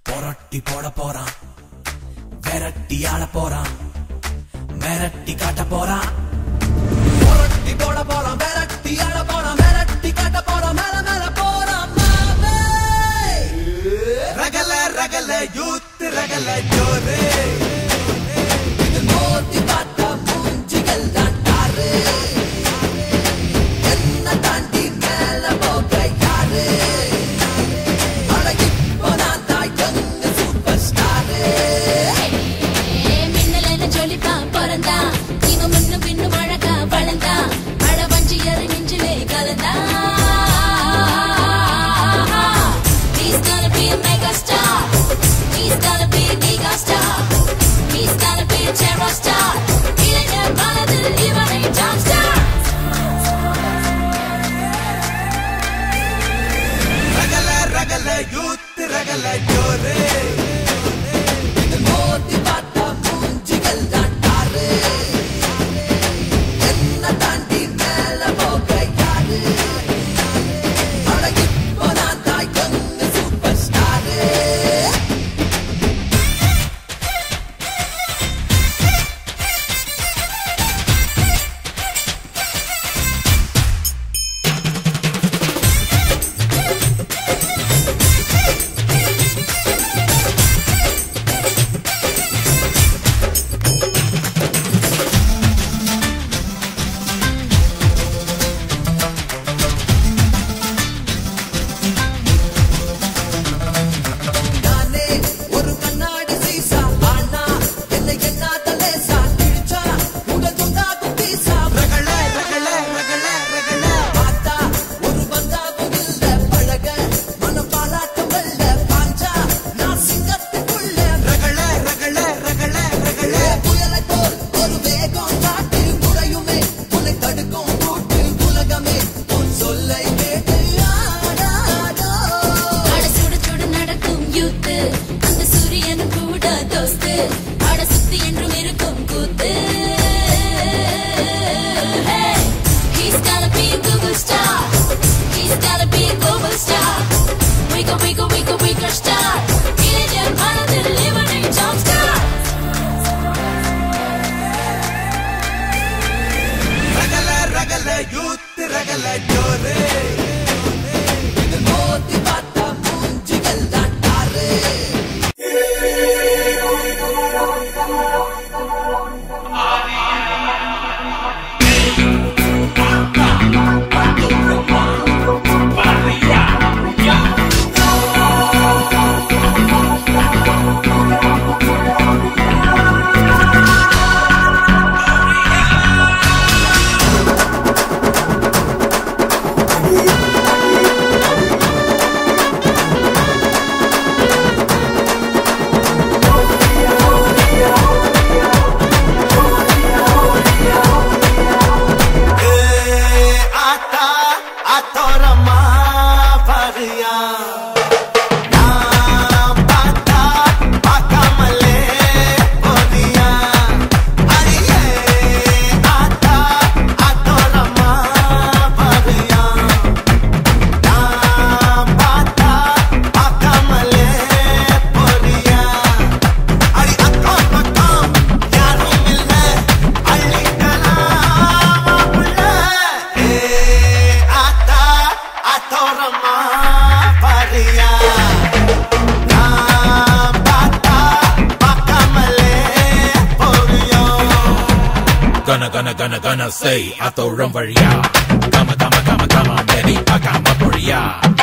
புரட்டி போட போறான் விரட்டி ஆள போறான் மிரட்டி காட்ட போறான் புரட்டி போட போறான் விரட்டி ஆள போறான் மிரட்டி காட்ட போறான் மேல மேல போறான் மாமே ரகல ரகல யூத் ரகல ஜோரே இது மோதி பார்த்தா மூஞ்சிகள் தான் தாரு என்ன தாண்டி மேல போக யாரு அட இப்போ நான் தான் young superstar. மின்னலன்னு சொல்லிப்பான் பிறந்தான் இவன் முன்னும் பின்னும் அழகா வளர்ந்தான் அழ வஞ்சியர் நெஞ்சிலே கலந்தான் He's gonna be a mega star He's gonna be a giga star He's gonna be a terror star இளைஞர் மனதில் இவனை top star ரகல ரகல யூத் ரகல ஜோரே இது மோதி பார்த்தா மூஞ்சிகள் தான் தாரு என்ன தாண்டி மேல போக யாரு அட இப்போ நான் தான் young superstar. நானே ஒரு கண்ணாடி சீசா ஆனா என்னை என்னாத லேசா கிழிச்சா உடல் துண்டாகும் பீசா ரகள ரகள ரகள ரகள பார்த்தா ஒரு பந்தாவும் இல்ல பழக மனம் பாராட்டும் வெல்ல பாஞ்சா நான் சிங்கத்துக்குள்ள ரகள ரகள ரகள ரகள புயலை போல் ஒரு வேகம் காட்டு முறையுமே உன்னை தடுக்கும் கூட்டு உலகமே உன் சொல்லை கேட்டு ஆடாதோ அட சுட சுட நடக்கும் யூத்து அந்த சூரியனும் கூட தோஸ்து அட சுத்தி என்றும் இருக்கும் கூத்து Hey, he's gonna be a Google star. He's gonna be a global star. Wiggle, wiggle, wiggle, wiggle star. இளைஞர் மனதில் இவனை top star. ரகல ரகல யூத் ரகல ஜோரே இது மோதி பார்த்தா மூஞ்சிகள் தான் தாரு आता आतोरमा பரியா நான் பார்த்தா பார்க்காமலே போதியா அரியே ஆத்தா ஆத்தோரமா பரியா நான் பார்த்தா பார்க்காமலே போதியா அடி அக்கம் பக்கம் யாரும் இல்ல அள்ளிக்கலாம் மாப்பிள்ள ஏ ஆத்தா ஆத்தோரமா பாரியா நான் பார்த்தா பார்க்காமலே போறியோ Gonna, gonna, gonna, gonna say, அத்தோரம் வழியா கம கம கம கம மேரி பார்க்காம பொழியா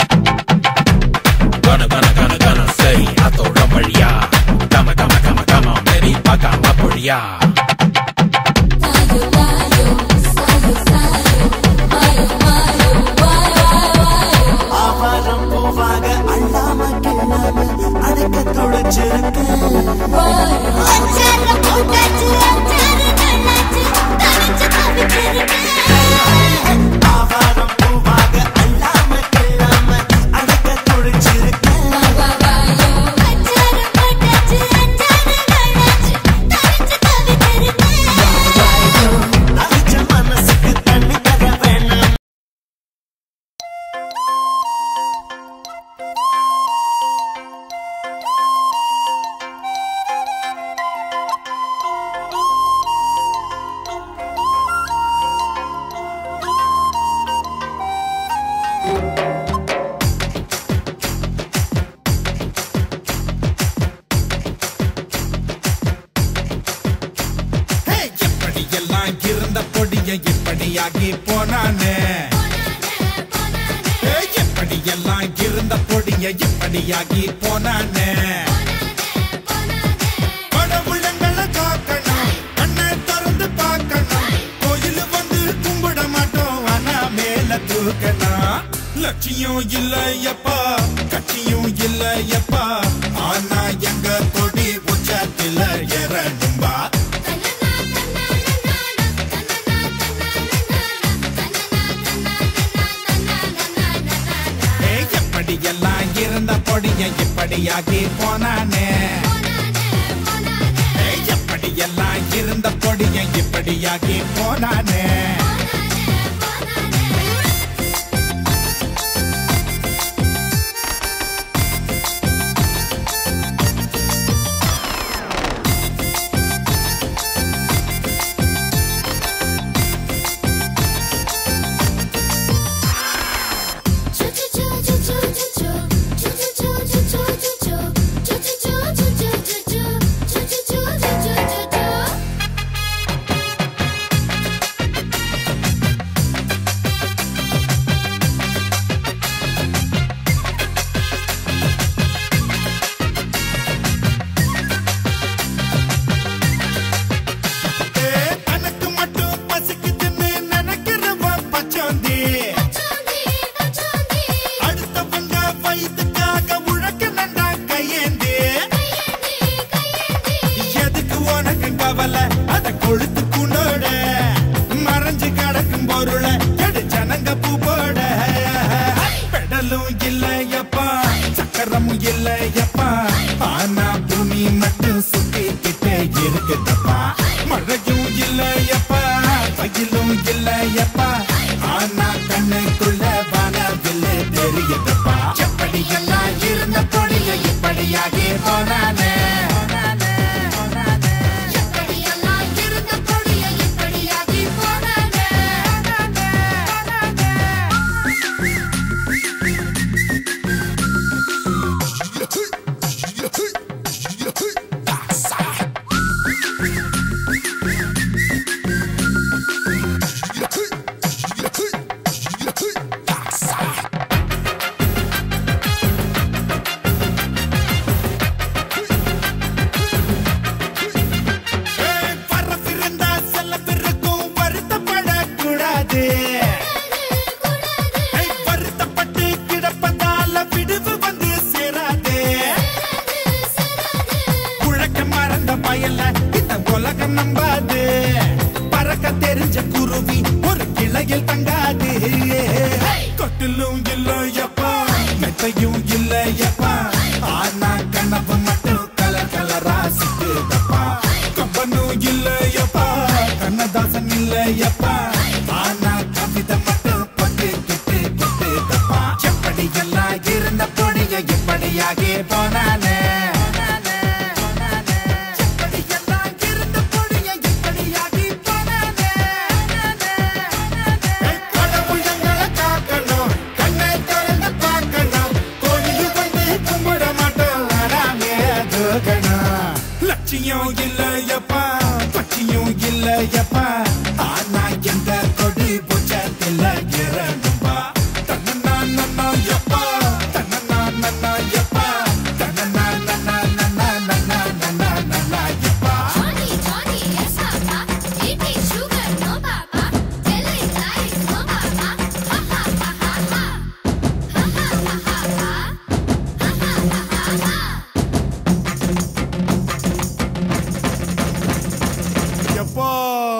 Gonna, gonna, gonna, gonna say, அத்தோரம் வழியா கம கம கம கம மேரி பார்க்காம பொழியா Tayo, tayo, sayo, sayo, mayo, mayo, wayo, wayo. ஆவாரம் பூவாக அள்ளாம கிள்ளாம அடைக்க துளைச்சிருக்க அச்சார போட்டாச்சு அச்சார கண்ணாச்சு தனிச்சு தவிச்சிருக்கேன் ஆவாரம் பூவாக அள்ளாம கிள்ளாம அடைக்க துளைச்சிருக்க வாவாயோ அச்சார போட்டாச்சு அச்சார கண்ணாச்சு தனிச்சு தவிச்சிருக்கேன் அழிச்ச மனசுக்கு தண்ணி தர வேணாம் பொடிய இப்படியாகி போனானே ஏய், எப்படியெல்லாம் இருந்த பொடிய இப்படியாகி போனானே கடவுளங்களை காக்கணும் கண்ணை திறந்து பார்க்கணும் கோயில் வந்து கும்பிட மாட்டோம் ஆனா மேல தூக்கணும் லட்சியம் இல்லையப்பா கட்சியும் இல்லையப்பா ஆனா எங்க கொடி உச்சத்துல இறங்கும்பா ஏய், எப்படியெல்லாம் இருந்த பொடிய இப்படியாகி போனானே ஏய், எப்படியெல்லாம் இருந்த பொடிய இப்படியாகி போனானே ஏய், தனக்கு மட்டும் பசிக்குதுன்னு நினைக்கிறவன் பச்சோந்தி அடுத்தவங்க வயிற்றுக்காக உழைக்க நண்டா கையேந்தி எதுக்கு உனக்கு கவலை அத கொழுத்து குண்டோட மறைஞ்சு கிடக்கும் பொருளை எடு ஜனங்க பூ போட பெடலும் இல்லையப்பா சக்கரமும் இல்லையப்பா ஆனா பூமி மட்டும் சுத்திக்கிட்டே இருக்குதப்பா மழையும் இல்லையப்பா பயிலும் இல்லையப்பா ஆனா கண்ணுக்குள்ள வானவில்லை தெரியுதப்பா எப்படியெல்லாம் இருந்த பொடிய இப்படியாகி போனானே ஏய், பரப்பிருந்தா செல்லப்பிருக்கும் வருத்தப்படக்கூடாது ஏய், வருத்தப்பட்டு கிடப்பதால விடுவு வந்து சேராதே குழக்க மறந்த பயல இந்த உலகம் நம்பாது பறக்க தெரிஞ்ச குருவி ஒரு கிளையில் தங்காது கொட்டிலும் இல்லையப்பா மெத்தையும் இல்லையப்பா ஆனா கனவு மட்டும் கலர் கலரா சிக்குதப்பா கம்பனும் இல்லையப்பா கண்ணதாசன் இல்லையப்பா ஆனா கவிதை மட்டும் பட்டு கிட்டு கிட்டுதப்பா எப்படியெல்லாம் இருந்த பொடிய இப்படியாகி போனானே எப்படியெல்லாம் இருந்த பொடிய இப்படியாகி போனானே ஏய், கடவுள் எங்களை காக்கணும் கண்ணை திறந்து பார்க்கணும் கோயில் வந்து கும்பிட மாட்டோம் ஆனாமே தூக்கணும் லட்சியம் இல்லையப்பா கட்சியும் இல்லையப்பா ஆனா எந்த கொடி புச்சத்தில் இறங்கும்பா தன்னா நன்னா எப்பா தன்னா நன்னா எப்பா தன்னா நன்னா நன்னா நன்னா நன்னா நன்னா எப்பா எப்பா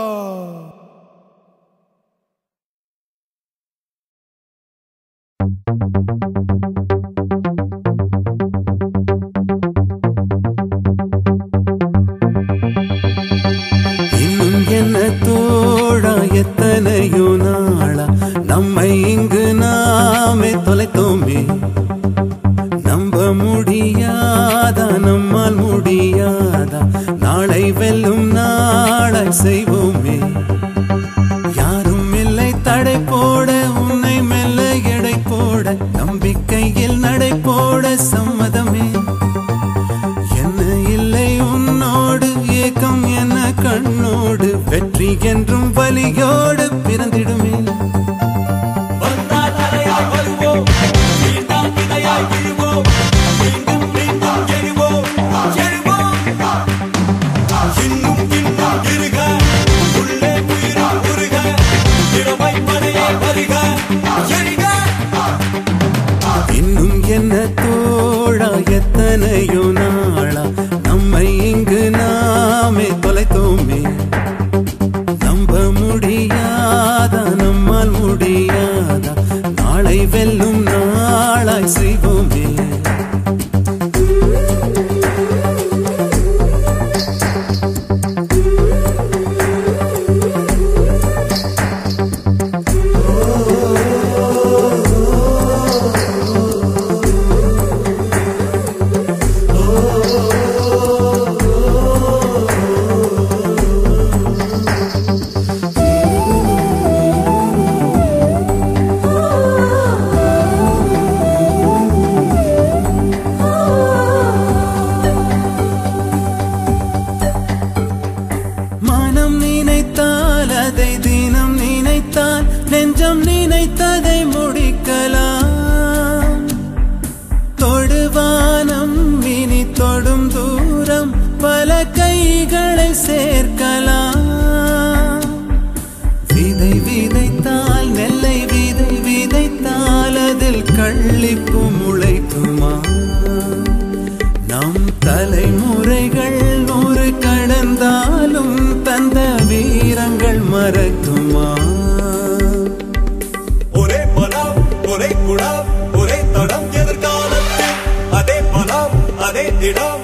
இன்னும் என்ன தோழா எத்தனையோ நாளா நம்மை இங்கு நாமே தொலைத்தோமே நம்ப முடியாதா நம்மால் முடியாதா நாளை வெல்லும் நாளாய் செய்வோமே யாரும் இல்லை தடை போட உன்னை மெல்ல எடை போட நம்பிக்கையில் நடை போட சம்மதமே என்ன இல்லை உன்னோடு ஏக்கம் என கண்ணோடு வெற்றி என்றும் வலியோடு பிறந்திடுமே வந்தா தலையாய் வருவோம் மீண்டும் விதையாய் விழுவோம் மீண்டும் மீண்டும் எழுவோம் எழுவோம் இன்னும் இன்னும் இருக உள்ளே உயிரும் உருக திறமை படையே வருக எழுக இன்னும் என்ன தோழா எத்தனையோ நாளா நம்மை இங்கு நாமே தொலைத்தோமே நம்ப முடியாதா நம்மால் முடியாதா நாளை வெல்லும் நாளாய் செய்வோமே மனம் நினைத்தால் அதை தினம் நினைத்தால் நெஞ்சம் நினைத்ததை முடிக்கலாம் தொடுவானம் இனி தொடும் தூரம் பல கைகளை சேர்க்கலாம் விதை விதைத்தால் நெல்லை விதை விதைத்தால் அதில் கள்ளிப்பு முளைக்குமா நம் தலைமுறைகள் நூறு கடந்தாலும் தந்த வீரங்கள் மறக்குமா ஒரே பலம் ஒரே குணம் ஒரே தடம் எதிர்காலத்தில் அதே பலம் அதே திடம்